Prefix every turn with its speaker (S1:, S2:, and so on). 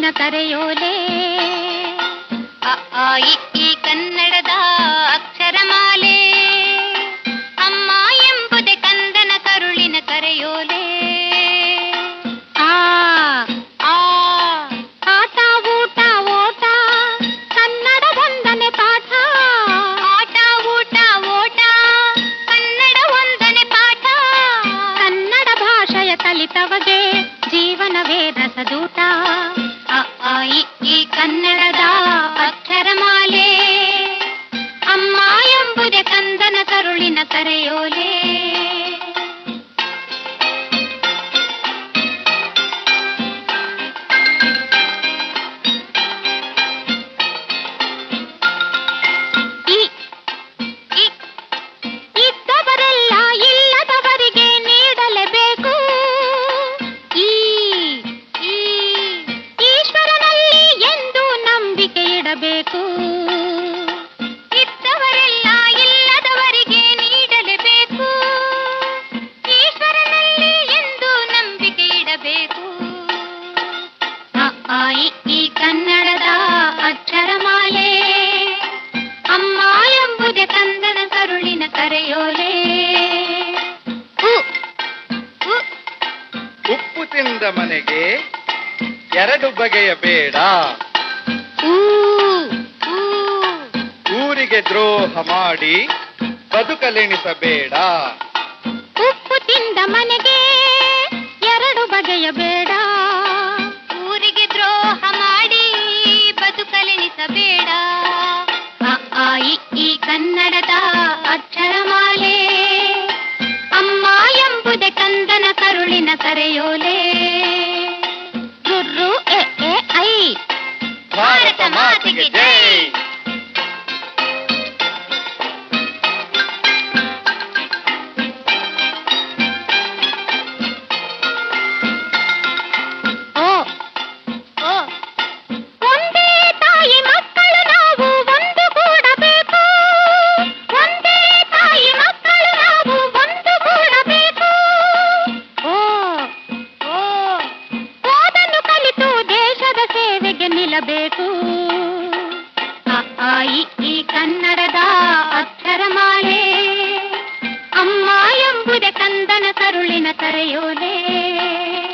S1: ಕರುಳಿನ ಕರೆಯೋಲೆ ಅ, ಆ, ಇ, ಈ ಕನ್ನಡದ ಅಕ್ಷರಮಾಲೆ ಅಮ್ಮ ಎಂಬುದೇ ಕಂದನ ಕರುಳಿನ ಕರೆಯೋಲೆ ಆ ಆ ಆಟ ಊಟ ಓಟ ಕನ್ನಡ ಒಂದನೆ ಪಾಠ ಆಟ ಊಟ ಓಟ ಕನ್ನಡ ಒಂದನೆ ಪಾಠ ಕನ್ನಡ ಭಾಷೆಯ ಕಲಿತವಗೆ ಜೀವನವೇ ರಸದೂಟ ಅ, ಆ, ಇ, ಈ ಕನ್ನಡದ ಅಕ್ಷರಮಾಲೆ ಅಮ್ಮ ಎಂಬುದೇ ಕಂದನ ಕರುಳಿನ ಕರೆಯೋಲೆ ಇ, ಇ, ಇದ್ದವರೆಲ್ಲ ಇಲ್ಲದವರಿಗೆ ನೀಡಲೇಬೇಕು ಈ ಈ ಈಶ್ವರನಲ್ಲಿ ಎಂದು ನಂಬಿಕೆ ಇಡಬೇಕು ಇದ್ದವರೆಲ್ಲ ಇಲ್ಲದವರಿಗೆ ನೀಡಲೇಬೇಕು ಈಶ್ವರನಲ್ಲಿ ಎಂದು ನಂಬಿಕೆ ಇಡಬೇಕು ಅ, ಆ, ಇ, ಈ ಕನ್ನಡದ ಅಕ್ಷರಮಾಲೆ ಅಮ್ಮ ಎಂಬುದೇ ಕಂದನ ಕರುಳಿನ ಕರೆಯೋಲೆ ಉ, ಉ,
S2: ಉಪ್ಪು ತಿಂದ ಮನೆಗೆ ಎರಡು ಬಗೆಯ ಬೇಡ
S1: ಊ, ಊ.
S2: ಊರಿಗೆ ದ್ರೋಹ ಮಾಡಿ ಬದುಕಲೆಣಿಸಬೇಡ
S1: ಉಪ್ಪು ತಿಂದ ಮನೆಗೆ ಎರಡು ಬಗೆಯ ಬೇಡ ಊರಿಗೆ ದ್ರೋಹ ಮಾಡಿ ಬದುಕಲೆನಿಸಬೇಡ ಅ, ಆ, ಇ, ಈ ಕನ್ನಡದ ಅಕ್ಷರಮಾಲೆ ಅಮ್ಮ ಎಂಬುದೇ ಕಂದನ ಕರುಳಿನ ಕರೆಯೋಲೆ ರುರ್ರು ಎ ಎ ಐ
S2: ಭಾರತ ಮಾತೆಗೆ ಜೈ
S1: ಓ ಓ ಒಂದೇ ತಾಯಿ ಮಕ್ಕಳು ನಾವು ಒಂದು ಕೂಡಬೇಕು ಒಂದೇ ತಾಯಿ ಮಕ್ಕಳು ನಾವು ಒಂದು ಕೂಡಬೇಕು ಓ ಓ ಓದನ್ನು ಕಲಿತು ದೇಶದ ಸೇವೆಗೆ ನಿಲ್ಲಬೇಕು ಅ, ಆ, ಇ, ಈ ಕನ್ನಡದ ಅಕ್ಷರಮಾಲೆ ಅಮ್ಮ ಎಂಬುದೇ ಕಂದನ ಕರುಳಿನ ಕರೆಯೋಲೆ